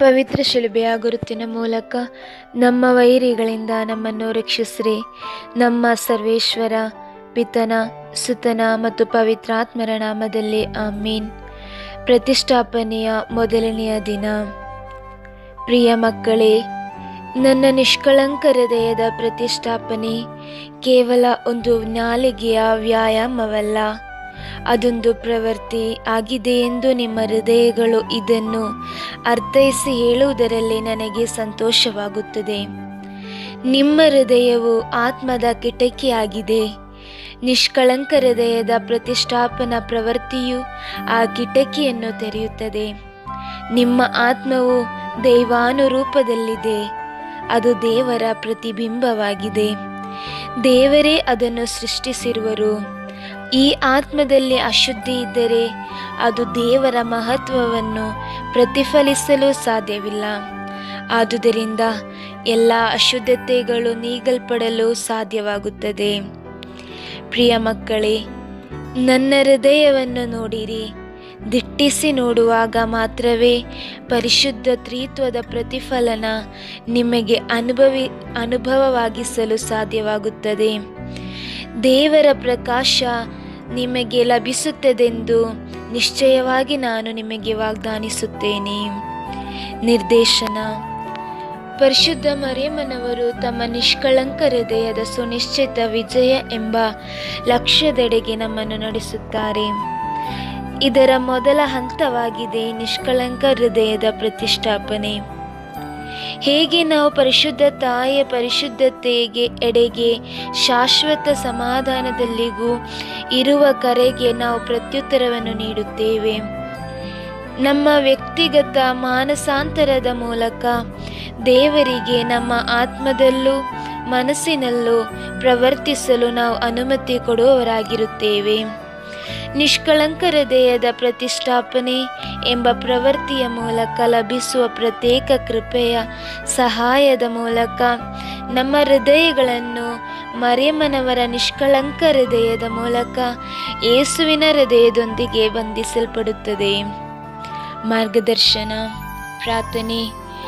ಪವಿತ್ರ ಶಿಲುಬೆಯ ಗುರುತಿನ ಮೂಲಕ ನಮ್ಮ ವೈರಿಗಳಿಂದ ನಮ್ಮನ್ನು ರಕ್ಷಿಸಿರಿ ನಮ್ಮ ಸರ್ವೇಶ್ವರ ಪಿತನ ಸುತನ ಮತ್ತು ಪವಿತ್ರಾತ್ಮರ ನಾಮದಲ್ಲಿ ಆಮೀನ್ ಪ್ರತಿಷ್ಠಾಪನೆಯ ಮೊದಲನೆಯ ದಿನ ಪ್ರಿಯ ಮಕ್ಕಳೇ ನನ್ನ ನಿಷ್ಕಳಂಕ ಹೃದಯದ ಪ್ರತಿಷ್ಠಾಪನೆ ಕೇವಲ ಒಂದು ನಾಲಿಗೆಯ ವ್ಯಾಯಾಮವಲ್ಲ ಅದೊಂದು ಪ್ರವೃತ್ತಿ ಆಗಿದೆ ಎಂದು ನಿಮ್ಮ ಹೃದಯಗಳು ಇದನ್ನು ಅರ್ಥೈಸಿ ಹೇಳುವುದರಲ್ಲಿ ನನಗೆ ಸಂತೋಷವಾಗುತ್ತದೆ ನಿಮ್ಮ ಹೃದಯವು ಆತ್ಮದ ಕಿಟಕಿಯಾಗಿದೆ ನಿಷ್ಕಳಂಕ ಹೃದಯದ ಪ್ರತಿಷ್ಠಾಪನಾ ಪ್ರವೃತ್ತಿಯು ಆ ಕಿಟಕಿಯನ್ನು ತೆರೆಯುತ್ತದೆ ನಿಮ್ಮ ಆತ್ಮವು ದೈವಾನುರೂಪದಲ್ಲಿದೆ ಅದು ದೇವರ ಪ್ರತಿಬಿಂಬವಾಗಿದೆ ದೇವರೇ ಅದನ್ನು ಸೃಷ್ಟಿಸಿರುವರು ಈ ಆತ್ಮದಲ್ಲಿ ಅಶುದ್ಧಿ ಇದ್ದರೆ ಅದು ದೇವರ ಮಹತ್ವವನ್ನು ಪ್ರತಿಫಲಿಸಲು ಸಾಧ್ಯವಿಲ್ಲ ಆದುದರಿಂದ ಎಲ್ಲ ಅಶುದ್ಧತೆಗಳು ನೀಗಲ್ಪಡಲು ಸಾಧ್ಯವಾಗುತ್ತದೆ ಪ್ರಿಯ ಮಕ್ಕಳೇ ನನ್ನ ಹೃದಯವನ್ನು ನೋಡಿರಿ ದಿಟ್ಟಿಸಿ ನೋಡುವಾಗ ಮಾತ್ರವೇ ಪರಿಶುದ್ಧ ತ್ರಿತ್ವದ ಪ್ರತಿಫಲನ ನಿಮಗೆ ಅನುಭವಿ ಅನುಭವವಾಗಿಸಲು ಸಾಧ್ಯವಾಗುತ್ತದೆ ದೇವರ ಪ್ರಕಾಶ ನಿಮಗೆ ಲಭಿಸುತ್ತದೆಂದು ನಿಶ್ಚಯವಾಗಿ ನಾನು ನಿಮಗೆ ವಾಗ್ದಾನಿಸುತ್ತೇನೆ ನಿರ್ದೇಶನ ಪರಿಶುದ್ಧ ಮರೇಮನವರು ತಮ್ಮ ನಿಷ್ಕಳಂಕ ಹೃದಯದ ಸುನಿಶ್ಚಿತ ವಿಜಯ ಎಂಬ ಲಕ್ಷ್ಯದೆಡೆಗೆ ನಮ್ಮನ್ನು ನಡೆಸುತ್ತಾರೆ ಇದರ ಮೊದಲ ಹಂತವಾಗಿದೆ ನಿಷ್ಕಳಂಕ ಹೃದಯದ ಪ್ರತಿಷ್ಠಾಪನೆ ಹೇಗೆ ನಾವು ಪರಿಶುದ್ಧ ತಾಯಿಯ ಪರಿಶುದ್ಧತೆಗೆ ಎಡೆಗೆ ಶಾಶ್ವತ ಸಮಾಧಾನದಲ್ಲಿಗೂ ಇರುವ ಕರೆಗೆ ನಾವು ಪ್ರತ್ಯುತ್ತರವನ್ನು ನೀಡುತ್ತೇವೆ ನಮ್ಮ ವ್ಯಕ್ತಿಗತ ಮಾನಸಾಂತರದ ಮೂಲಕ ದೇವರಿಗೆ ನಮ್ಮ ಆತ್ಮದಲ್ಲೂ ಮನಸ್ಸಿನಲ್ಲೂ ಪ್ರವರ್ತಿಸಲು ನಾವು ಅನುಮತಿ ಕೊಡುವವರಾಗಿರುತ್ತೇವೆ ನಿಷ್ಕಳಂಕ ಹೃದಯದ ಪ್ರತಿಷ್ಠಾಪನೆ ಎಂಬ ಪ್ರವೃತ್ತಿಯ ಮೂಲಕ ಲಭಿಸುವ ಪ್ರತ್ಯೇಕ ಕೃಪೆಯ ಸಹಾಯದ ಮೂಲಕ ನಮ್ಮ ಹೃದಯಗಳನ್ನು ಮರೆಮನವರ ನಿಷ್ಕಳಂಕ ಹೃದಯದ ಮೂಲಕ ಯೇಸುವಿನ ಹೃದಯದೊಂದಿಗೆ ಬಂಧಿಸಲ್ಪಡುತ್ತದೆ ಮಾರ್ಗದರ್ಶನ ಪ್ರಾರ್ಥನೆ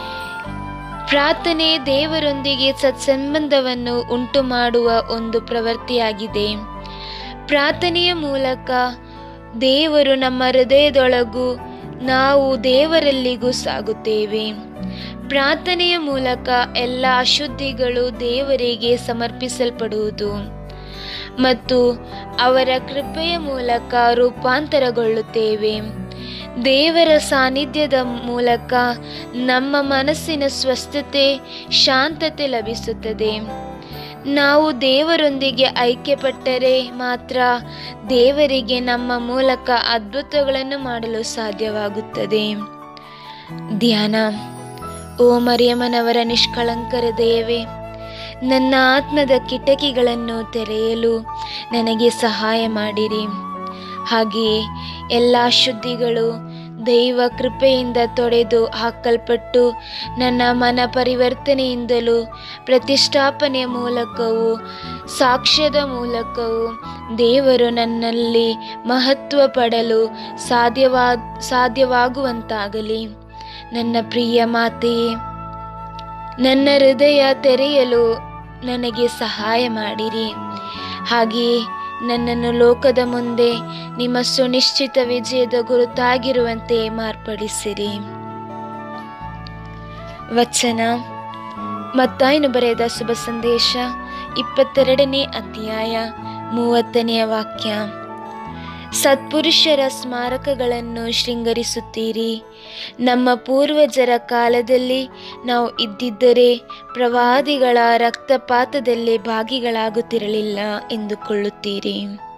ಪ್ರಾರ್ಥನೆ ದೇವರೊಂದಿಗೆ ಸತ್ಸಂಬಂಧವನ್ನು ಉಂಟು ಮಾಡುವ ಒಂದು ಪ್ರವೃತ್ತಿಯಾಗಿದೆ ಪ್ರಾರ್ಥನೆಯ ಮೂಲಕ ದೇವರು ನಮ್ಮ ಹೃದಯದೊಳಗೂ ನಾವು ದೇವರಲ್ಲಿಗೂ ಸಾಗುತ್ತೇವೆ ಪ್ರಾರ್ಥನೆಯ ಮೂಲಕ ಎಲ್ಲ ಅಶುದ್ಧಿಗಳು ದೇವರಿಗೆ ಸಮರ್ಪಿಸಲ್ಪಡುವುದು ಮತ್ತು ಅವರ ಕೃಪೆಯ ಮೂಲಕ ರೂಪಾಂತರಗೊಳ್ಳುತ್ತೇವೆ ದೇವರ ಸಾನ್ನಿಧ್ಯದ ಮೂಲಕ ನಮ್ಮ ಮನಸ್ಸಿನ ಸ್ವಸ್ಥತೆ ಶಾಂತತೆ ಲಭಿಸುತ್ತದೆ ನಾವು ದೇವರೊಂದಿಗೆ ಐಕ್ಯಪಟ್ಟರೆ ಮಾತ್ರ ದೇವರಿಗೆ ನಮ್ಮ ಮೂಲಕ ಅದ್ಭುತಗಳನ್ನು ಮಾಡಲು ಸಾಧ್ಯವಾಗುತ್ತದೆ ಧ್ಯಾನ ಓ ಮರಿಯಮ್ಮನವರ ನಿಷ್ಕಳಂಕ ಹೃದಯವೇ ನನ್ನ ಆತ್ಮದ ಕಿಟಕಿಗಳನ್ನು ತೆರೆಯಲು ನನಗೆ ಸಹಾಯ ಮಾಡಿರಿ ಹಾಗೆಯೇ ಎಲ್ಲ ಶುದ್ಧಿಗಳು ದೈವ ಕೃಪೆಯಿಂದ ತೊಡೆದು ಹಾಕಲ್ಪಟ್ಟು ನನ್ನ ಮನ ಪರಿವರ್ತನೆಯಿಂದಲೂ ಪ್ರತಿಷ್ಠಾಪನೆಯ ಮೂಲಕವೂ ಸಾಕ್ಷ್ಯದ ಮೂಲಕವೂ ದೇವರು ನನ್ನಲ್ಲಿ ಮಹತ್ವ ಪಡಲು ಸಾಧ್ಯವಾ ಸಾಧ್ಯವಾಗುವಂತಾಗಲಿ ನನ್ನ ಪ್ರಿಯ ಮಾತೆಯೇ ನನ್ನ ಹೃದಯ ತೆರೆಯಲು ನನಗೆ ಸಹಾಯ ಮಾಡಿರಿ ಹಾಗೆಯೇ ನನ್ನನ್ನು ಲೋಕದ ಮುಂದೆ ನಿಮ್ಮ ಸುನಿಶ್ಚಿತ ವಿಜಯದ ಗುರುತಾಗಿರುವಂತೆ ಮಾರ್ಪಡಿಸಿರಿ ವಚನ ಮತ್ತಾಯನು ಬರೆದ ಶುಭ ಸಂದೇಶ ಇಪ್ಪತ್ತೆರಡನೇ ಅಧ್ಯಾಯ ಮೂವತ್ತನೆಯ ವಾಕ್ಯ ಸತ್ಪುರುಷರ ಸ್ಮಾರಕಗಳನ್ನು ಶೃಂಗರಿಸುತ್ತೀರಿ ನಮ್ಮ ಪೂರ್ವಜರ ಕಾಲದಲ್ಲಿ ನಾವು ಇದ್ದಿದ್ದರೆ ಪ್ರವಾದಿಗಳ ರಕ್ತಪಾತದಲ್ಲಿ ಭಾಗಿಗಳಾಗುತ್ತಿರಲಿಲ್ಲ ಎಂದುಕೊಳ್ಳುತ್ತೀರಿ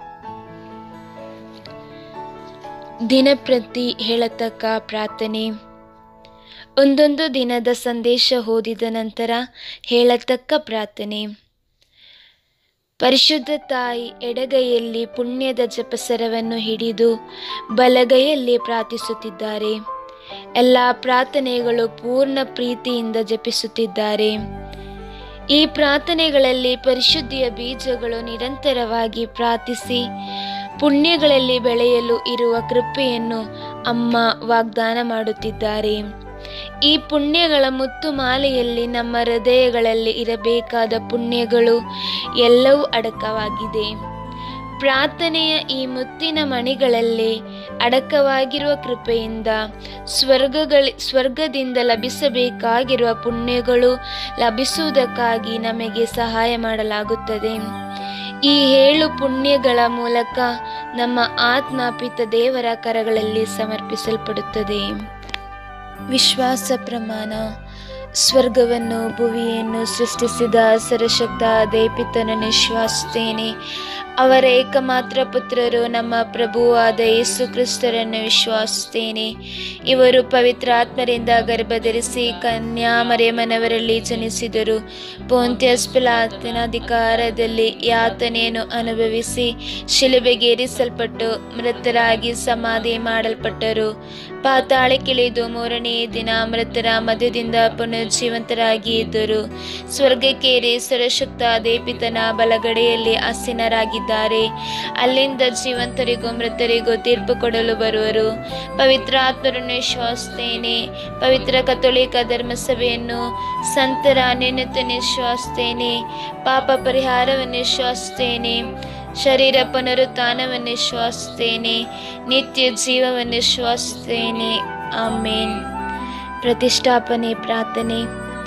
ದಿನಪ್ರತಿ ಹೇಳತಕ್ಕ ಪ್ರಾರ್ಥನೆ ಒಂದೊಂದು ದಿನದ ಸಂದೇಶ ಓದಿದ ನಂತರ ಹೇಳತಕ್ಕ ಪ್ರಾರ್ಥನೆ ಪರಿಶುದ್ಧ ತಾಯಿ ಎಡಗೈಯಲ್ಲಿ ಪುಣ್ಯದ ಜಪಸರವನ್ನು ಹಿಡಿದು ಬಲಗೈಯಲ್ಲಿ ಪ್ರಾರ್ಥಿಸುತ್ತಿದ್ದಾರೆ ಎಲ್ಲ ಪ್ರಾರ್ಥನೆಗಳು ಪೂರ್ಣ ಪ್ರೀತಿಯಿಂದ ಜಪಿಸುತ್ತಿದ್ದಾರೆ ಈ ಪ್ರಾರ್ಥನೆಗಳಲ್ಲಿ ಪರಿಶುದ್ಧಿಯ ಬೀಜಗಳು ನಿರಂತರವಾಗಿ ಪ್ರಾರ್ಥಿಸಿ ಪುಣ್ಯಗಳಲ್ಲಿ ಬೆಳೆಯಲು ಇರುವ ಕೃಪೆಯನ್ನು ಅಮ್ಮ ವಾಗ್ದಾನ ಮಾಡುತ್ತಿದ್ದಾರೆ ಈ ಪುಣ್ಯಗಳ ಮುತ್ತು ಮಾಲೆಯಲ್ಲಿ ನಮ್ಮ ಹೃದಯಗಳಲ್ಲಿ ಇರಬೇಕಾದ ಪುಣ್ಯಗಳು ಎಲ್ಲವೂ ಅಡಕವಾಗಿದೆ ಪ್ರಾರ್ಥನೆಯ ಈ ಮುತ್ತಿನ ಮಣಿಗಳಲ್ಲಿ ಅಡಕವಾಗಿರುವ ಕೃಪೆಯಿಂದ ಸ್ವರ್ಗಗಳ ಸ್ವರ್ಗದಿಂದ ಲಭಿಸಬೇಕಾಗಿರುವ ಪುಣ್ಯಗಳು ಲಭಿಸುವುದಕ್ಕಾಗಿ ನಮಗೆ ಸಹಾಯ ಮಾಡಲಾಗುತ್ತದೆ ಈ ಏಳು ಪುಣ್ಯಗಳ ಮೂಲಕ ನಮ್ಮ ಆತ್ಮ ಪಿತ ದೇವರ ಕರಗಳಲ್ಲಿ ಸಮರ್ಪಿಸಲ್ಪಡುತ್ತದೆ ವಿಶ್ವಾಸ ಪ್ರಮಾಣ ಸ್ವರ್ಗವನ್ನು ಭುವಿಯನ್ನು ಸೃಷ್ಟಿಸಿದ ಸರ್ವಶಕ್ತ ದೇಪಿತನನ್ನು ವಿಶ್ವಾಸುತ್ತೇನೆ ಅವರ ಏಕಮಾತ್ರ ಪುತ್ರರು ನಮ್ಮ ಪ್ರಭುವಾದ ಯೇಸು ಕ್ರಿಸ್ತರನ್ನು ವಿಶ್ವಾಸುತ್ತೇನೆ ಇವರು ಪವಿತ್ರಾತ್ಮರಿಂದ ಗರ್ಭಧರಿಸಿ ಕನ್ಯಾ ಮರೆಮನವರಲ್ಲಿ ಜನಿಸಿದರು ಪೋಂತ್ಯಸ್ ಪಿಲಾತಿನ ಅಧಿಕಾರದಲ್ಲಿ ಯಾತನೆಯನ್ನು ಅನುಭವಿಸಿ ಶಿಲುಬೆಗೇರಿಸಲ್ಪಟ್ಟು ಮೃತರಾಗಿ ಸಮಾಧಿ ಮಾಡಲ್ಪಟ್ಟರು ಪಾತಾಳಕ್ಕಿಳಿದು ಮೂರನೇ ದಿನ ಮೃತರ ಮಧ್ಯದಿಂದ ಪುನರ್ಜೀವಂತರಾಗಿ ಇದ್ದರು ಸ್ವರ್ಗಕ್ಕೇರಿ ಸರ್ವಶಕ್ತ ದೇಪಿತನ ಬಲಗಡೆಯಲ್ಲಿ ಆಸೀನರಾಗಿದ್ದಾರೆ ಅಲ್ಲಿಂದ ಜೀವಂತರಿಗೂ ಮೃತರಿಗೂ ತೀರ್ಪು ಕೊಡಲು ಬರುವರು ಪವಿತ್ರ ಆತ್ಮರನ್ನು ವಿಶ್ವಾಸುತ್ತೇನೆ ಪವಿತ್ರ ಕಥೋಲಿಕ ಧರ್ಮಸಭೆಯನ್ನು ಸಂತರ ಅನ್ಯನತೆಯನ್ನು ವಿಶ್ವಾಸುತ್ತೇನೆ ಪಾಪ ಪರಿಹಾರವನ್ನು ವಿಶ್ವಾಸುತ್ತೇನೆ ಶರೀರ ಪುನರುತ್ಥಾನವನ್ನು ವಿಶ್ವಾಸುತ್ತೇನೆ ನಿತ್ಯ ಜೀವವನ್ನು ವಿಶ್ವಾಸುತ್ತೇನೆ ಆಮೇನ್ ಪ್ರತಿಷ್ಠಾಪನೆ ಪ್ರಾರ್ಥನೆ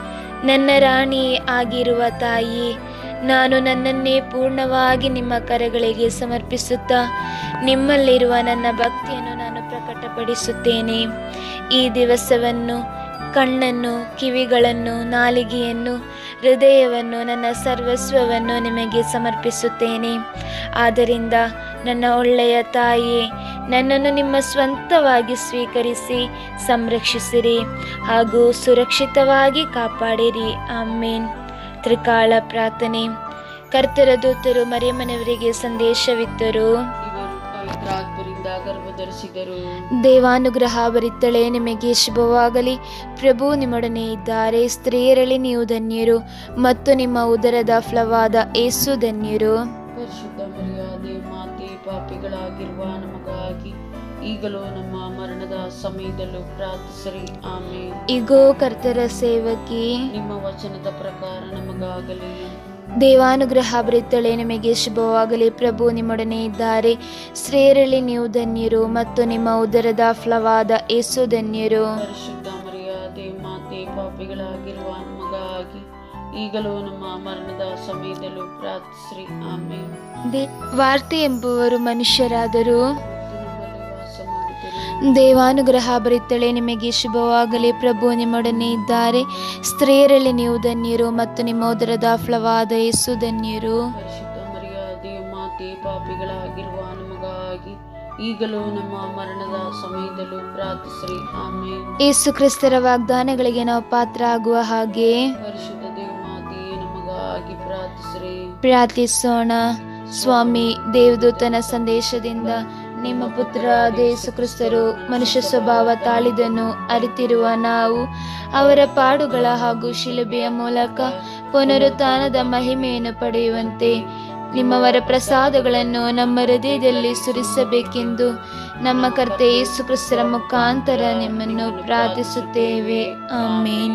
ನನ್ನ ರಾಣಿ ಆಗಿರುವ ತಾಯಿ ನಾನು ನನ್ನನ್ನೇ ಪೂರ್ಣವಾಗಿ ನಿಮ್ಮ ಕರಗಳಿಗೆ ಸಮರ್ಪಿಸುತ್ತಾ ನಿಮ್ಮಲ್ಲಿರುವ ನನ್ನ ಭಕ್ತಿಯನ್ನು ನಾನು ಪ್ರಕಟಪಡಿಸುತ್ತೇನೆ ಈ ದಿವಸವನ್ನು ಕಣ್ಣನ್ನು ಕಿವಿಗಳನ್ನು ನಾಲಿಗೆಯನ್ನು ಹೃದಯವನ್ನು ನನ್ನ ಸರ್ವಸ್ವವನ್ನು ನಿಮಗೆ ಸಮರ್ಪಿಸುತ್ತೇನೆ ಆದ್ದರಿಂದ ನನ್ನ ಒಳ್ಳೆಯ ತಾಯಿ ನನ್ನನ್ನು ನಿಮ್ಮ ಸ್ವಂತವಾಗಿ ಸ್ವೀಕರಿಸಿ ಸಂರಕ್ಷಿಸಿರಿ ಹಾಗೂ ಸುರಕ್ಷಿತವಾಗಿ ಕಾಪಾಡಿರಿ ಆಮೇನ್ ತ್ರಿಕಾಳ ಪ್ರಾರ್ಥನೆ ಕರ್ತರ ದೂತರು ಮರಿಯಮ್ಮನವರಿಗೆ ಸಂದೇಶವಿತ್ತರು ಇವರು ಪವಿತ್ರಾತ್ಮರಿಂದ ಗರ್ಭಧರಿಸಿದರು ದೇವಾನುಗ್ರಹ ಭರಿತಳೆ ನಿಮಗೆ ಶುಭವಾಗಲಿ ಪ್ರಭು ನಿಮ್ಮೊಡನೆ ಇದ್ದಾರೆ ಸ್ತ್ರೀಯರಲ್ಲಿ ನೀವು ಧನ್ಯರು ಮತ್ತು ನಿಮ್ಮ ಉದರದ ಫಲವಾದ ಏಸು ಧನ್ಯರು ಪರಿಶುದ್ಧ ಮರ್ಯಾದೆ ಮಾತೆ ಪಾಪಿಗಳಾಗಿರುವ ನಮಗಾಗಿ ಈಗಲೂ ನಮ್ಮ ಮರಣದ ಸಮಯದಲ್ಲೂ ಪ್ರಾರ್ಥಿಸರಿ ಆಮೇಲೆ ಇಗೋ ಕರ್ತರ ಸೇವಕಿ ನಿಮ್ಮ ವಚನದ ಪ್ರಕಾರ ನಮಗಾಗಲಿ ದೇವಾನುಗ್ರಹ ಭರಿತಳೆ ನಿಮಗೆ ಶುಭವಾಗಲಿ ಪ್ರಭು ನಿಮ್ಮೊಡನೆ ಇದ್ದಾರೆ ಸ್ತ್ರೀಯರಲ್ಲಿ ನೀವು ಧನ್ಯರು ಮತ್ತು ನಿಮ್ಮ ಉದರದ ಫಲವಾದ ಏಸು ಧನ್ಯರು ಪರಿಶುದ್ಧ ಮರ್ಯಾದೆ ಮಾತೆ ಪಾಪಿಗಳಾಗಿರುವ ನಮಗಾಗಿ ಈಗಲೂ ನಮ್ಮ ಮರಣದ ಸಮಯದಲ್ಲೂ ಪ್ರಾರ್ಥಿಸ್ರಿ ಆಮೇಲೆ ದೇ ವಾರ್ತೆ ಎಂಬುವರು ಮನುಷ್ಯರಾದರು ನಮ್ಮಲ್ಲಿ ವಾಸ ಮಾಡಿದರು ದೇವಾನುಗ್ರಹ ಭರಿತಳೆ ನಿಮಗೆ ಶುಭವಾಗಲಿ ಪ್ರಭು ನಿಮ್ಮೊಡನೆ ಇದ್ದಾರೆ ಸ್ತ್ರೀಯರಲ್ಲಿ ನೀವು ಧನ್ಯರು ಮತ್ತು ನಿಮ್ಮ ಉದರದ ಫಲವಾದ ಯೇಸು ಧನ್ಯರು ಪರಿಶುದ್ಧ ಮರ್ಯಾದೆ ಮಾತೆ ಪಾಪಿಗಳಾಗಿರುವ ನಮಗಾಗಿ ಈಗಲೂ ನಮ್ಮ ಮರಣದ ಸಮಯದಲ್ಲೂ ಪ್ರಾರ್ಥಿಸ್ರಿ ಆಮೇಲೆ ಯೇಸು ಕ್ರಿಸ್ತರ ವಾಗ್ದಾನಗಳಿಗೆ ನಾವು ಪಾತ್ರ ಆಗುವ ಹಾಗೆ ಪರಿಶುದ್ಧ ದೇವ ಮಾತೆಯೇ ನಮಗಾಗಿ ಪ್ರಾರ್ಥಿಸ್ರಿ ಪ್ರಾರ್ಥಿಸೋಣ ಸ್ವಾಮಿ ದೇವದೂತನ ಸಂದೇಶದಿಂದ ನಿಮ್ಮ ಪುತ್ರ ಯೇಸು ಕ್ರಿಸ್ತರು ಮನುಷ್ಯ ಸ್ವಭಾವ ತಾಳಿದನ್ನು ಅರಿತಿರುವ ನಾವು ಅವರ ಪಾಡುಗಳ ಹಾಗೂ ಶಿಲುಬೆಯ ಮೂಲಕ ಪುನರುತ್ಥಾನದ ಮಹಿಮೆಯನ್ನು ಪಡೆಯುವಂತೆ ನಿಮ್ಮವರ ಪ್ರಸಾದಗಳನ್ನು ನಮ್ಮ ಹೃದಯದಲ್ಲಿ ಸುರಿಸಬೇಕೆಂದು ನಮ್ಮ ಕರ್ತೆ ಯೇಸು ಕ್ರಿಸ್ತರ ಮುಖಾಂತರ ನಿಮ್ಮನ್ನು ಪ್ರಾರ್ಥಿಸುತ್ತೇವೆ ಆಮೇನ್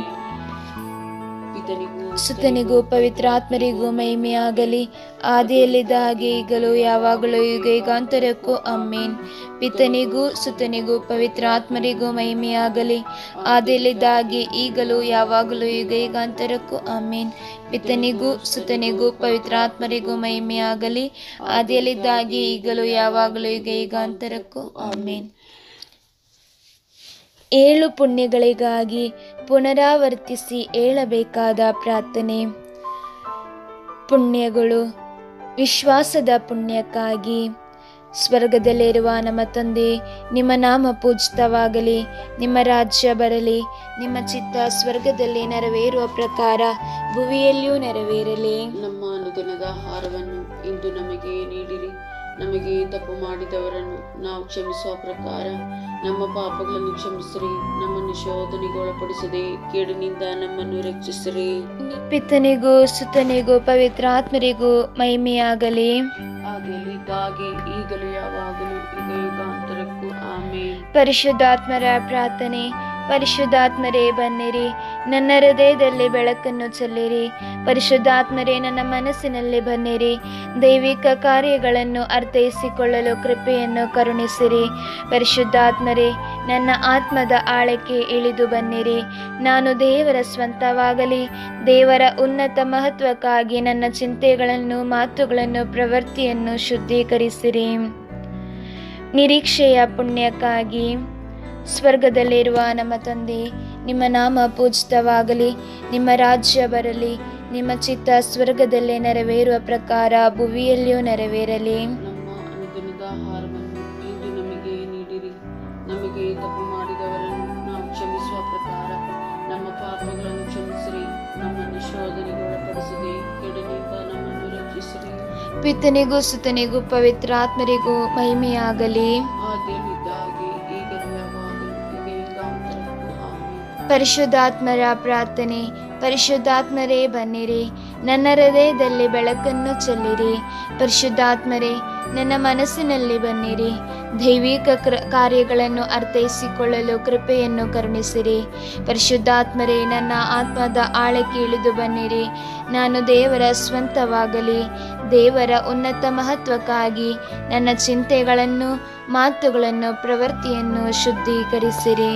ಪಿತನಿಗೂ ಸುತನಿಗೂ ಪವಿತ್ರಾತ್ಮರಿಗೂ ಮಹಿಮೆಯಾಗಲಿ ಆದಿಯಲ್ಲಿದ್ದ ಹಾಗೆ ಈಗಲೂ ಯಾವಾಗಲೂ ಯುಗ ಯುಗಾಂತರಕ್ಕೂ ಅಮ್ಮೇನ್ ಪಿತನಿಗೂ ಸುತನಿಗೂ ಪವಿತ್ರಾತ್ಮರಿಗೂ ಮಹಿಮೆಯಾಗಲಿ ಆದಿಯಲ್ಲಿದ್ದ ಹಾಗೆ ಈಗಲೂ ಯಾವಾಗಲೂ ಯುಗ ಯುಗಾಂತರಕ್ಕೂ ಅಮ್ಮೇನ್ ಪಿತನಿಗೂ ಸುತನಿಗೂ ಪವಿತ್ರಾತ್ಮರಿಗೂ ಮಹಿಮೆಯಾಗಲಿ ಆದಿಯಲ್ಲಿದ್ದ ಹಾಗೆ ಈಗಲೂ ಯಾವಾಗಲೂ ಯುಗ ಯುಗಾಂತರಕ್ಕೂ ಆಮೇನ್ ಏಳು ಪುಣ್ಯಗಳಿಗಾಗಿ ಪುನರಾವರ್ತಿಸಿ ಹೇಳಬೇಕಾದ ಪ್ರಾರ್ಥನೆ ಪುಣ್ಯಗಳು ವಿಶ್ವಾಸದ ಪುಣ್ಯಕ್ಕಾಗಿ ಸ್ವರ್ಗದಲ್ಲಿರುವ ನಮ್ಮ ತಂದೆ ನಿಮ್ಮ ನಾಮ ಪೂಜಿತವಾಗಲಿ ನಿಮ್ಮ ರಾಜ್ಯ ಬರಲಿ ನಿಮ್ಮ ಚಿತ್ತ ಸ್ವರ್ಗದಲ್ಲಿ ನೆರವೇರುವ ಪ್ರಕಾರ ಭುವಿಯಲ್ಲಿಯೂ ನೆರವೇರಲಿ ನಮ್ಮ ಅನುದಿನದ ಆಹಾರವನ್ನು ಇಂದು ನಮಗೆ ನೀಡಿರಿ ನಮಗೆ ತಪ್ಪು ಮಾಡಿದವರನ್ನು ನಾವು ಕ್ಷಮಿಸುವ ಪ್ರಕಾರ ನಮ್ಮ ಪಾಪಗಳನ್ನು ಕ್ಷಮಿಸಿರಿ ನಮ್ಮನ್ನು ಶೋಧನೆಗೆ ಒಳಪಡಿಸದೆ ಕೇಡಿನಿಂದ ನಮ್ಮನ್ನು ರಕ್ಷಿಸಿರಿ ಪಿತನಿಗೂ ಸುತನಿಗೂ ಪವಿತ್ರಾತ್ಮರಿಗೂ ಮಹಿಮೆಯಾಗಲಿ ಹಾಗೆ ಈಗಲೂ ಯಾವಾಗಲೂ ಈಗ ಯುಗಾಂತರಕ್ಕೂ ಆಮೇಲೆ ಪರಿಶುದ್ಧಾತ್ಮರ ಪ್ರಾರ್ಥನೆ ಪರಿಶುದ್ಧಾತ್ಮರೇ ಬನ್ನಿರಿ ನನ್ನ ಹೃದಯದಲ್ಲಿ ಬೆಳಕನ್ನು ಚೆಲ್ಲಿರಿ ಪರಿಶುದ್ಧಾತ್ಮರೇ ನನ್ನ ಮನಸ್ಸಿನಲ್ಲಿ ಬನ್ನಿರಿ ದೈವಿಕ ಕಾರ್ಯಗಳನ್ನು ಅರ್ಥೈಸಿಕೊಳ್ಳಲು ಕೃಪೆಯನ್ನು ಕರುಣಿಸಿರಿ ಪರಿಶುದ್ಧಾತ್ಮರೇ ನನ್ನ ಆತ್ಮದ ಆಳಕ್ಕೆ ಇಳಿದು ಬನ್ನಿರಿ ನಾನು ದೇವರ ಸ್ವಂತವಾಗಲಿ ದೇವರ ಉನ್ನತ ಮಹತ್ವಕ್ಕಾಗಿ ನನ್ನ ಚಿಂತೆಗಳನ್ನು ಮಾತುಗಳನ್ನು ಪ್ರವೃತ್ತಿಯನ್ನು ಶುದ್ಧೀಕರಿಸಿರಿ ನಿರೀಕ್ಷೆಯ ಪುಣ್ಯಕ್ಕಾಗಿ ಸ್ವರ್ಗದಲ್ಲಿರುವ ನಮ್ಮ ತಂದೆ ನಿಮ್ಮ ನಾಮ ಪೂಜಿತವಾಗಲಿ ನಿಮ್ಮ ರಾಜ್ಯ ಬರಲಿ ನಿಮ್ಮ ಚಿತ್ತ ಸ್ವರ್ಗದಲ್ಲೇ ನೆರವೇರುವ ಪ್ರಕಾರ ಭುವಿಯಲ್ಲಿಯೂ ನೆರವೇರಲಿ ನಮ್ಮ ಅನುದಿನದ ಆಹಾರವನ್ನು ಇಂದು ನಮಗೆ ನೀಡಿರಿ ನಮಗೆ ತಪ್ಪು ಮಾಡಿದವರನ್ನು ನಾವು ಕ್ಷಮಿಸುವ ಪ್ರಕಾರ ನಮ್ಮ ಪಾಪಗಳನ್ನು ಕ್ಷಮಿಸಿರಿ ನಮ್ಮನ್ನು ಶೋಧನೆಗೆ ಒಳಪಡಿಸದೆ ಕೆಡನಿಂದ ನಮ್ಮನ್ನು ರಕ್ಷಿಸಿರಿ ಪಿತನಿಗೂ ಸುತನಿಗೂ ಪವಿತ್ರಾತ್ಮರಿಗೂ ಮಹಿಮೆಯಾಗಲಿ ಆದ್ಯನಿದ್ದ ಹಾಗೆ ಈಗಲೂ ಯಾವಾಗಲೂ ಈಗ ಯುಗಾಂತರಕ್ಕೂ ಆಮೆನ್. ಪರಿಶುದ್ಧಾತ್ಮರ ಪ್ರಾರ್ಥನೆ ಪರಿಶುದ್ಧಾತ್ಮರೇ ಬನ್ನಿರಿ ನನ್ನ ಹೃದಯದಲ್ಲಿ ಬೆಳಕನ್ನು ಚೆಲ್ಲಿರಿ ಪರಿಶುದ್ಧಾತ್ಮರೇ ನನ್ನ ಮನಸ್ಸಿನಲ್ಲಿ ಬನ್ನಿರಿ ದೈವಿಕ ಕ್ರ ಕಾರ್ಯಗಳನ್ನು ಅರ್ಥೈಸಿಕೊಳ್ಳಲು ಕೃಪೆಯನ್ನು ಕರುಣಿಸಿರಿ ಪರಿಶುದ್ಧಾತ್ಮರೇ ನನ್ನ ಆತ್ಮದ ಆಳಕ್ಕೆ ಇಳಿದು ಬನ್ನಿರಿ ನಾನು ದೇವರ ಸ್ವಂತವಾಗಲಿ ದೇವರ ಉನ್ನತ ಮಹತ್ವಕ್ಕಾಗಿ ನನ್ನ ಚಿಂತೆಗಳನ್ನು ಮಾತುಗಳನ್ನು ಪ್ರವೃತ್ತಿಯನ್ನು ಶುದ್ಧೀಕರಿಸಿರಿ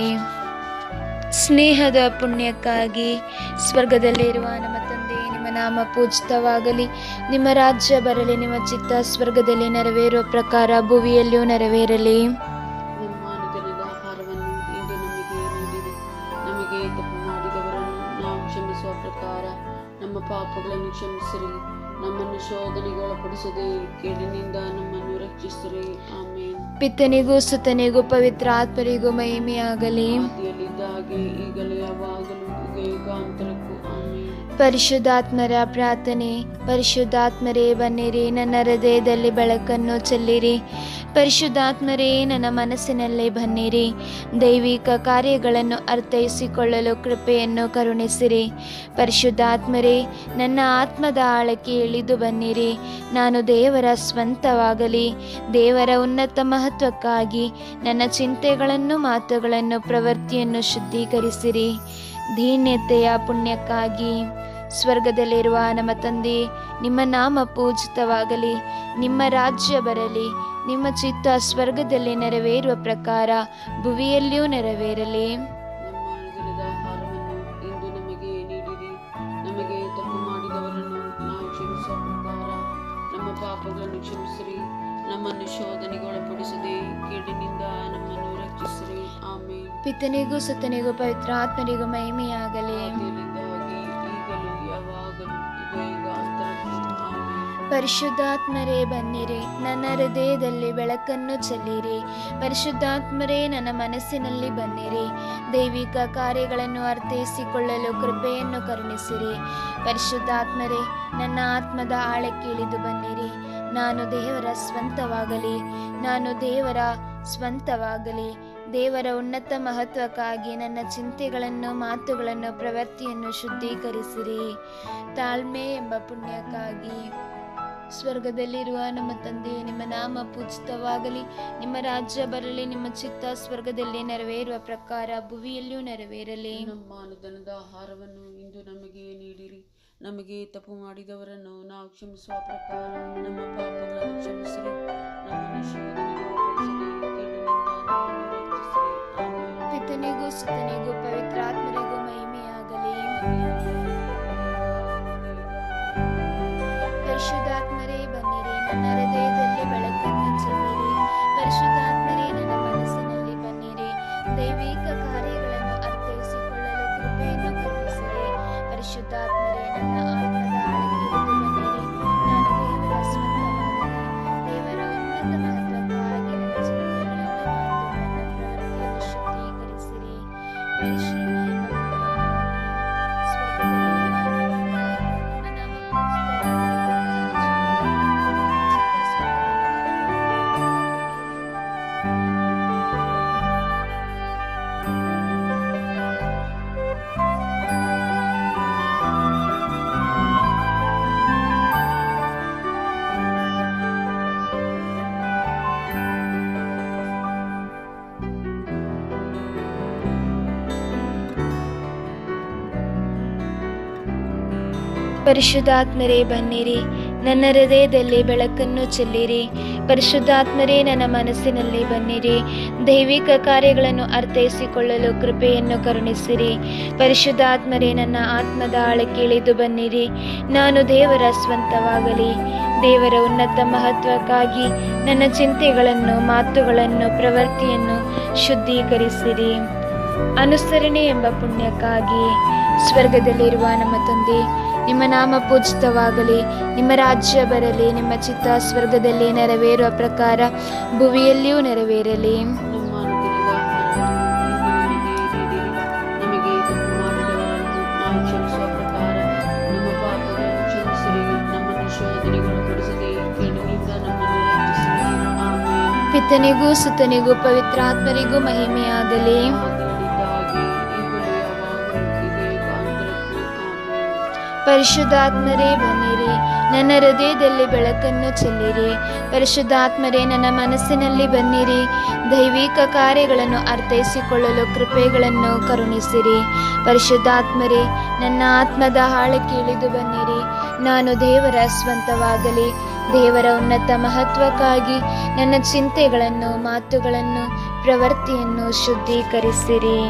ಸ್ನೇಹದ ಪುಣ್ಯಕ್ಕಾಗಿ ಸ್ವರ್ಗದಲ್ಲಿರುವ ನಮ್ಮ ತಂದೆ ನಿಮ್ಮ ನಾಮ ಪೂಜಿತವಾಗಲಿ ನಿಮ್ಮ ರಾಜ್ಯ ಬರಲಿ ನಿಮ್ಮ ಚಿತ್ತ ಸ್ವರ್ಗದಲ್ಲಿ ನೆರವೇರುವ ಪ್ರಕಾರ ಭುವಿಯಲ್ಲಿಯೂ ನೆರವೇರಲಿ ನಮ್ಮ ಅನುದಿನದ ಆಹಾರವನ್ನು ಇಂದು ನಮಗೆ ನೀಡಿರಿ ನಮಗೆ ತಪ್ಪು ಮಾಡಿದವರನ್ನು ನಾವು ಕ್ಷಮಿಸುವ ಪ್ರಕಾರ ನಮ್ಮ ಪಾಪಗಳನ್ನು ಕ್ಷಮಿಸಿರಿ ನಮ್ಮನ್ನು ಶೋಧನೆಗೆ ಒಳಪಡಿಸದೆ ಕೇಳಿನಿಂದ ನಮ್ಮನ್ನು ರಕ್ಷಿಸಿರಿ ಆಮೇನ್ ಪಿತನಿಗೂ ಸುತನಿಗೂ ಪವಿತ್ರ ಆತ್ಮರಿಗೂ ಮಹಿಮೆಯಾಗಲಿ ಆದಿಯಲ್ಲಿದ್ದ ಹಾಗೆ ಈಗಲೂ ಯಾವಾಗಲೂ ಈಗ ಯುಗಾಂತರಕ್ಕೂ ಆಮೇನ್ ಪರಿಶುದ್ಧಾತ್ಮರ ಪ್ರಾರ್ಥನೆ ಪರಿಶುದ್ಧಾತ್ಮರೇ ಬನ್ನಿರಿ ನನ್ನ ಹೃದಯದಲ್ಲಿ ಬೆಳಕನ್ನು ಚೆಲ್ಲಿರಿ ಪರಿಶುದ್ಧಾತ್ಮರೇ ನನ್ನ ಮನಸ್ಸಿನಲ್ಲೇ ಬನ್ನಿರಿ ದೈವಿಕ ಕಾರ್ಯಗಳನ್ನು ಅರ್ಥೈಸಿಕೊಳ್ಳಲು ಕೃಪೆಯನ್ನು ಕರುಣಿಸಿರಿ ಪರಿಶುದ್ಧಾತ್ಮರೇ ನನ್ನ ಆತ್ಮದ ಆಳಕ್ಕೆ ಇಳಿದು ಬನ್ನಿರಿ ನಾನು ದೇವರ ಸ್ವಂತವಾಗಲಿ ದೇವರ ಉನ್ನತ ಮಹತ್ವಕ್ಕಾಗಿ ನನ್ನ ಚಿಂತೆಗಳನ್ನು ಮಾತುಗಳನ್ನು ಪ್ರವೃತ್ತಿಯನ್ನು ಶುದ್ಧೀಕರಿಸಿರಿ ದೀನ್ಯತೆಯ ಪುಣ್ಯಕ್ಕಾಗಿ ಸ್ವರ್ಗದಲ್ಲಿರುವ ನಮ್ಮ ತಂದೆ ನಿಮ್ಮ ನಾಮ ಪೂಜಿತವಾಗಲಿ ನಿಮ್ಮ ರಾಜ್ಯ ಬರಲಿ ನಿಮ್ಮ ಚಿತ್ತ ಸ್ವರ್ಗದಲ್ಲಿ ನೆರವೇರುವ ಪ್ರಕಾರ ಭುವಿಯಲ್ಲಿಯೂ ನೆರವೇರಲಿ ನಮ್ಮ ಅನುದಿನದ ಆಹಾರವನ್ನು ಇಂದು ನಮಗೆ ನೀಡಿರಿ ನಮಗೆ ತಪ್ಪು ಮಾಡಿದವರನ್ನು ನಾವು ಕ್ಷಮಿಸುವ ಪ್ರಕಾರ ನಮ್ಮ ಪಾಪಗಳನ್ನು ಕ್ಷಮಿಸಿರಿ ನಮ್ಮನ್ನು ಶೋಧನೆಗೆ ಒಳಪಡಿಸದೆ ಕೇಡಿನಿಂದ ನಮ್ಮನ್ನು ರಕ್ಷಿಸಿರಿ ಆಮೇಲೆ ಪಿತನಿಗೂ ಸುತನಿಗೂ ಪವಿತ್ರ ಆತ್ಮರಿಗೂ ಮಹಿಮೆಯಾಗಲಿ ಹಾಗೆ ಈಗಲೂ ಯಾವಾಗಲೂ ಈಗ ಈಗ ಅಂತರಕ್ಕೂ ಆಮೇಲೆ ಪರಿಶುದ್ಧಾತ್ಮರೇ ಬನ್ನಿರಿ ನನ್ನ ಹೃದಯದಲ್ಲಿ ಬೆಳಕನ್ನು ಚೆಲ್ಲಿರಿ ಪರಿಶುದ್ಧಾತ್ಮರೇ ನನ್ನ ಮನಸ್ಸಿನಲ್ಲಿ ಬನ್ನಿರಿ ದೈವಿಕ ಕಾರ್ಯಗಳನ್ನು ಅರ್ಥೈಸಿಕೊಳ್ಳಲು ಕೃಪೆಯನ್ನು ಕರುಣಿಸಿರಿ ಪರಿಶುದ್ಧಾತ್ಮರೇ ನನ್ನ ಆತ್ಮದ ಆಳಕ್ಕೆ ಇಳಿದು ಬನ್ನಿರಿ ನಾನು ದೇವರ ಸ್ವಂತವಾಗಲಿ ನಾನು ದೇವರ ಸ್ವಂತವಾಗಲಿ ದೇವರ ಉನ್ನತ ಮಹತ್ವಕ್ಕಾಗಿ ನನ್ನ ಚಿಂತೆಗಳನ್ನು ಮಾತುಗಳನ್ನು ಪ್ರವೃತ್ತಿಯನ್ನು ಶುದ್ಧೀಕರಿಸಿರಿ ತಾಳ್ಮೆ ಎಂಬ ಪುಣ್ಯಕ್ಕಾಗಿ ಸ್ವರ್ಗದಲ್ಲಿರುವ ನಮ್ಮ ತಂದೆ ನಿಮ್ಮ ನಾಮ ಪೂಜಿತವಾಗಲಿ ನಿಮ್ಮ ರಾಜ್ಯ ಬರಲಿ ನಿಮ್ಮ ಚಿತ್ತ ಸ್ವರ್ಗದಲ್ಲಿ ನೆರವೇರುವ ಪ್ರಕಾರ ಭುವಿಯಲ್ಲಿಯೂ ನೆರವೇರಲಿ ನಮ್ಮ ಅನುದಾನದ ಆಹಾರವನ್ನು ಇಂದು ನಮಗೆ ನೀಡಿರಿ ನಮಗೆ ತಪ್ಪು ಮಾಡಿದವರನ್ನು ನಾವು ಕ್ಷಮಿಸುವ ಪ್ರಕಾರ ನಮ್ಮ ಪಾಪಗಳನ್ನು ಕ್ಷಮಿಸಿರಿ ನಮ್ಮನ್ನು ಶೋಧನೆಗೆ ಒಳಪಡಿಸದೆ ಕೇಡಿನಿಂದ ನಮ್ಮನ್ನು ರಕ್ಷಿಸಿರಿ ಆಮೆನ್. ಪಿತನಿಗೂ ಸುತನಿಗೂ ಪವಿತ್ರಾತ್ಮರಿಗೂ ಮಹಿಮೆಯಾಗಲಿ ಪರಿಶುದ್ಧಾತ್ಮರೇ ಬನ್ನಿರಿ ನನ್ನ ಹೃದಯದಲ್ಲಿ ಬೆಳಕನ್ನು ಚೆಲ್ಲಿರಿ ಪರಿಶುದ್ಧಾತ್ಮರೇ ನನ್ನ ಮನಸ್ಸಿನಲ್ಲಿ ಬನ್ನಿರಿ ದೈವಿಕ ಕಾರ್ಯಗಳನ್ನು ಅರ್ಥೈಸಿಕೊಳ್ಳಲು ಕೃಪೆಯನ್ನು ಕರುಣಿಸಿರಿ ಪರಿಶುದ್ಧಾತ್ಮರೇ ನನ್ನ ಆತ್ಮದ ಆಳಕ್ಕೆ ಇಳಿದು ಬನ್ನಿರಿ ನಾನು ದೇವರ ಸ್ವಂತವಾಗಲಿ ದೇವರ ಉನ್ನತ ಮಹತ್ವಕ್ಕಾಗಿ ನನ್ನ ಚಿಂತೆಗಳನ್ನು ಮಾತುಗಳನ್ನು ಪ್ರವೃತ್ತಿಯನ್ನು ಶುದ್ಧೀಕರಿಸಿರಿ ಪರಿಶುದ್ಧಾತ್ಮರೇ ಬನ್ನಿರಿ ನನ್ನ ಹೃದಯದಲ್ಲಿ ಬೆಳಕನ್ನು ಚೆಲ್ಲಿರಿ ಪರಿಶುದ್ಧಾತ್ಮರೇ ನನ್ನ ಮನಸ್ಸಿನಲ್ಲಿ ಬನ್ನಿರಿ ದೈವಿಕ ಕಾರ್ಯಗಳನ್ನು ಅರ್ಥೈಸಿಕೊಳ್ಳಲು ಕೃಪೆಯನ್ನು ಕರುಣಿಸಿರಿ ಪರಿಶುದ್ಧಾತ್ಮರೇ ನನ್ನ ಆತ್ಮದ ಆಳಕ್ಕೆ ಇಳಿದು ಬನ್ನಿರಿ ನಾನು ದೇವರ ಸ್ವಂತವಾಗಲಿ ದೇವರ ಉನ್ನತ ಮಹತ್ವಕ್ಕಾಗಿ ನನ್ನ ಚಿಂತೆಗಳನ್ನು ಮಾತುಗಳನ್ನು ಪ್ರವೃತ್ತಿಯನ್ನು ಶುದ್ಧೀಕರಿಸಿರಿ ಅನುಸರಣೆ ಎಂಬ ಪುಣ್ಯಕ್ಕಾಗಿ ಸ್ವರ್ಗದಲ್ಲಿರುವ ನಮ್ಮ ತಂದೆ ನಿಮ್ಮ ನಾಮ ಪೂಜಿತವಾಗಲಿ ನಿಮ್ಮ ರಾಜ್ಯ ಬರಲಿ ನಿಮ್ಮ ಚಿತ್ತ ಸ್ವರ್ಗದಲ್ಲಿ ನೆರವೇರುವ ಪ್ರಕಾರ ಭುವಿಯಲ್ಲಿಯೂ ನೆರವೇರಲಿ ನಮ್ಮ ಅನುದಿನದ ಆಹಾರವನ್ನು ಇಂದು ನಮಗೆ ನೀಡಿರಿ ನಮಗೆ ತಪ್ಪು ಮಾಡಿದವರನ್ನು ನಾವು ಕ್ಷಮಿಸುವ ಪ್ರಕಾರ ನಮ್ಮ ಪಾಪಗಳನ್ನು ಕ್ಷಮಿಸಿರಿ ನಮ್ಮನ್ನು ಶೋಧನೆಗೊಳಪಡಿಸದೆ ಕೆಡುಕಿನಿಂದ ನಮ್ಮನ್ನು ರಕ್ಷಿಸಿರಿ ಆಮೇಲೆ ಪಿತನಿಗೂ ಸುತನಿಗೂ ಪವಿತ್ರಾತ್ಮರಿಗೂ ಮಹಿಮೆಯಾಗಲಿ ಹಾಗೆ ಈಗಲೂ ಯಾವಾಗಲೂ ಇದೆ ಕಾಲಕ್ಕೂ ಆಮೇಲೆ ಪರಿಶುದ್ಧಾತ್ಮರೇ ಬನ್ನಿರಿ ನನ್ನ ಹೃದಯದಲ್ಲಿ ಬೆಳಕನ್ನು ಚೆಲ್ಲಿರಿ ಪರಿಶುದ್ಧಾತ್ಮರೇ ನನ್ನ ಮನಸ್ಸಿನಲ್ಲಿ ಬನ್ನಿರಿ ದೈವಿಕ ಕಾರ್ಯಗಳನ್ನು ಅರ್ಥೈಸಿಕೊಳ್ಳಲು ಕೃಪೆಗಳನ್ನು ಕರುಣಿಸಿರಿ ಪರಿಶುದ್ಧಾತ್ಮರೇ ನನ್ನ ಆತ್ಮದ ಆಳಕ್ಕೆ ಇಳಿದು ಬನ್ನಿರಿ ನಾನು ದೇವರ ಸ್ವಂತವಾಗಲಿ ದೇವರ ಉನ್ನತ ಮಹತ್ವಕ್ಕಾಗಿ ನನ್ನ ಚಿಂತೆಗಳನ್ನು ಮಾತುಗಳನ್ನು ಪ್ರವೃತ್ತಿಯನ್ನು ಶುದ್ಧೀಕರಿಸಿರಿ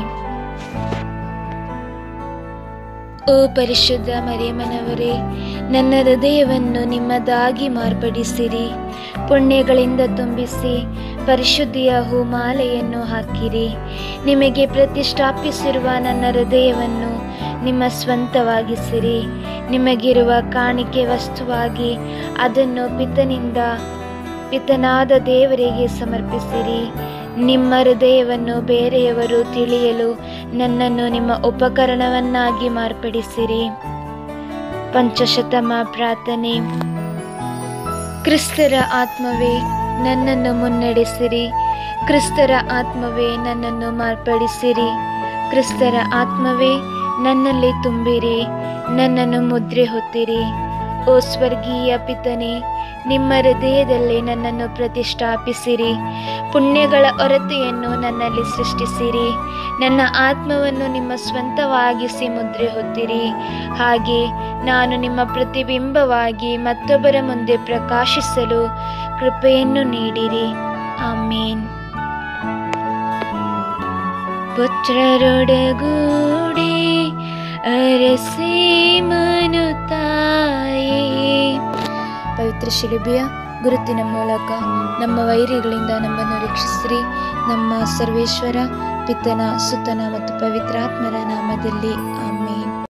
ಓ ಪರಿಶುದ್ಧ ಮರಿಯಮ್ಮನವರೇ ನನ್ನ ಹೃದಯವನ್ನು ನಿಮ್ಮದಾಗಿ ಮಾರ್ಪಡಿಸಿರಿ ಪುಣ್ಯಗಳಿಂದ ತುಂಬಿಸಿ ಪರಿಶುದ್ಧಿಯ ಹೂಮಾಲೆಯನ್ನು ಹಾಕಿರಿ ನಿಮಗೆ ಪ್ರತಿಷ್ಠಾಪಿಸಿರುವ ನನ್ನ ಹೃದಯವನ್ನು ನಿಮ್ಮ ಸ್ವಂತವಾಗಿಸಿರಿ ನಿಮಗಿರುವ ಕಾಣಿಕೆ ವಸ್ತುವಾಗಿ ಅದನ್ನು ಪಿತನಿಂದ ಪಿತನಾದ ದೇವರಿಗೆ ಸಮರ್ಪಿಸಿರಿ ನಿಮ್ಮ ಹೃದಯವನ್ನು ಬೇರೆಯವರು ತಿಳಿಯಲು ನನ್ನನ್ನು ನಿಮ್ಮ ಉಪಕರಣವನ್ನಾಗಿ ಮಾರ್ಪಡಿಸಿರಿ ಪಂಚಶತಮ ಪ್ರಾರ್ಥನೆ ಕ್ರಿಸ್ತರ ಆತ್ಮವೇ ನನ್ನನ್ನು ಮುನ್ನಡೆಸಿರಿ ಕ್ರಿಸ್ತರ ಆತ್ಮವೇ ನನ್ನನ್ನು ಮಾರ್ಪಡಿಸಿರಿ ಕ್ರಿಸ್ತರ ಆತ್ಮವೇ ನನ್ನಲ್ಲಿ ತುಂಬಿರಿ ನನ್ನನ್ನು ಮುದ್ರೆ ಹೊತ್ತಿರಿ ಓ ಸ್ವರ್ಗೀಯ ಪಿತನೆ ನಿಮ್ಮ ಹೃದಯದಲ್ಲಿ ನನ್ನನ್ನು ಪ್ರತಿಷ್ಠಾಪಿಸಿರಿ ಪುಣ್ಯಗಳ ಹೊರತೆಯನ್ನು ನನ್ನಲ್ಲಿ ಸೃಷ್ಟಿಸಿರಿ ನನ್ನ ಆತ್ಮವನ್ನು ನಿಮ್ಮ ಸ್ವಂತವಾಗಿಸಿ ಮುದ್ರೆ ಹೊತ್ತಿರಿ ಹಾಗೆ ನಾನು ನಿಮ್ಮ ಪ್ರತಿಬಿಂಬವಾಗಿ ಮತ್ತೊಬ್ಬರ ಮುಂದೆ ಪ್ರಕಾಶಿಸಲು ಕೃಪೆಯನ್ನು ನೀಡಿರಿ ಆಮೇನ್ ಪುತ್ರರೊಡಗೂಡಿ ಅರಸಿ ಮನು ತಾಯೇ ಪವಿತ್ರ ಶಿಲುಬೆಯ ಗುರುತಿನ ಮೂಲಕ ನಮ್ಮ ವೈರಿಗಳಿಂದ ನಮ್ಮನ್ನು ರಕ್ಷಿಸಿರಿ ನಮ್ಮ ಸರ್ವೇಶ್ವರ ಪಿತನ ಸುತನ ಮತ್ತು ಪವಿತ್ರಾತ್ಮರ ನಾಮದಲ್ಲಿ ಆಮೇಲೆ